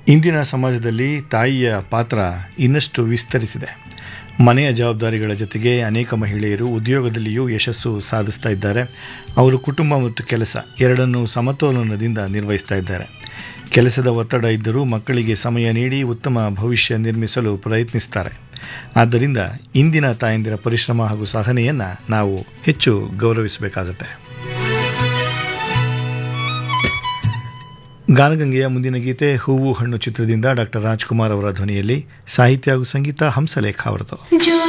ಇಂದಿನ ಸಮಾಜದಲ್ಲಿ ತಾಯಿಯ ಪಾತ್ರ ಇನ್ನಷ್ಟು ವಿಸ್ತರಿಸಿದೆ ಮನೆಯ ಜವಾಬ್ದಾರಿಗಳ ಜೊತೆಗೆ ಅನೇಕ ಮಹಿಳೆಯರು ಉದ್ಯೋಗದಲ್ಲಿಯೂ ಯಶಸ್ಸು ಸಾಧಿಸ್ತಾ ಇದ್ದಾರೆ ಅವರು ಕುಟುಂಬ ಮತ್ತು ಕೆಲಸ ಎರಡನ್ನೂ ಸಮತೋಲನದಿಂದ ನಿರ್ವಹಿಸ್ತಾ ಇದ್ದಾರೆ ಕೆಲಸದ ಒತ್ತಡ ಇದ್ದರೂ ಮಕ್ಕಳಿಗೆ ಸಮಯ ನೀಡಿ ಉತ್ತಮ ಭವಿಷ್ಯ ನಿರ್ಮಿಸಲು ಪ್ರಯತ್ನಿಸ್ತಾರೆ ಆದ್ದರಿಂದ ಇಂದಿನ ತಾಯಂದಿರ ಪರಿಶ್ರಮ ಹಾಗೂ ಸಹನೆಯನ್ನು ನಾವು ಹೆಚ್ಚು ಗೌರವಿಸಬೇಕಾಗತ್ತೆ ಗಾನಗಂಗೆಯ ಮುಂದಿನ ಗೀತೆ ಹೂವು ಹಣ್ಣು ಚಿತ್ರದಿಂದ ಡಾಕ್ಟರ್ ರಾಜ್ಕುಮಾರ್ ಅವರ ಧ್ವನಿಯಲ್ಲಿ ಸಾಹಿತ್ಯ ಹಾಗೂ ಸಂಗೀತ ಹಂಸಲೇಖ ಅವರದು जो